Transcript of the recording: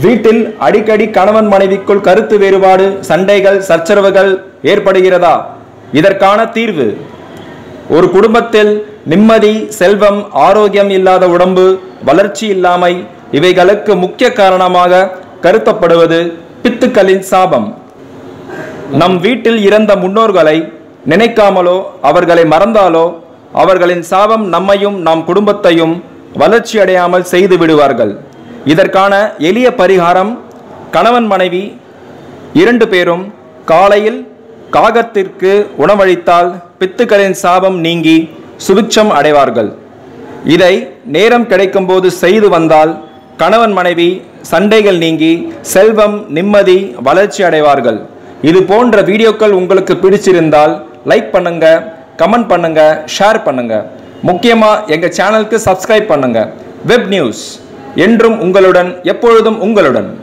வீட்டில் அடிக்கடி கணவன் மனைவிக்குள் கருத்து வேறுபாடு சண்டைகள் சச்சரவுகள் ஏற்படுகிறதா இதற்கான தீர்வு ஒரு குடும்பத்தில் நிம்மதி செல்வம் ஆரோக்கியம் இல்லாத உடம்பு வளர்ச்சி இல்லாமை இவைகளுக்கு முக்கிய காரணமாக கருத்தப்படுவது பித்துக்களின் சாபம் நம் வீட்டில் இறந்த முன்னோர்களை நினைக்காமலோ அவர்களை மறந்தாலோ அவர்களின் சாபம் நம்மையும் நம் குடும்பத்தையும் வளர்ச்சி அடையாமல் செய்து விடுவார்கள் இதற்கான எளிய பரிகாரம் கணவன் மனைவி இரண்டு பேரும் காலையில் காகத்திற்கு உணவளித்தால் பித்துக்களின் சாபம் நீங்கி சுபிட்சம் அடைவார்கள் இதை நேரம் கிடைக்கும்போது செய்து வந்தால் கணவன் மனைவி சண்டைகள் நீங்கி செல்வம் நிம்மதி வளர்ச்சி அடைவார்கள் இது போன்ற வீடியோக்கள் உங்களுக்கு பிடிச்சிருந்தால் லைக் பண்ணுங்க கமெண்ட் பண்ணுங்க ஷேர் பண்ணுங்க முக்கியமா எங்க சேனலுக்கு சப்ஸ்கிரைப் பண்ணுங்க வெப் நியூஸ் என்றும் உங்களுடன் எப்பொழுதும் உங்களுடன்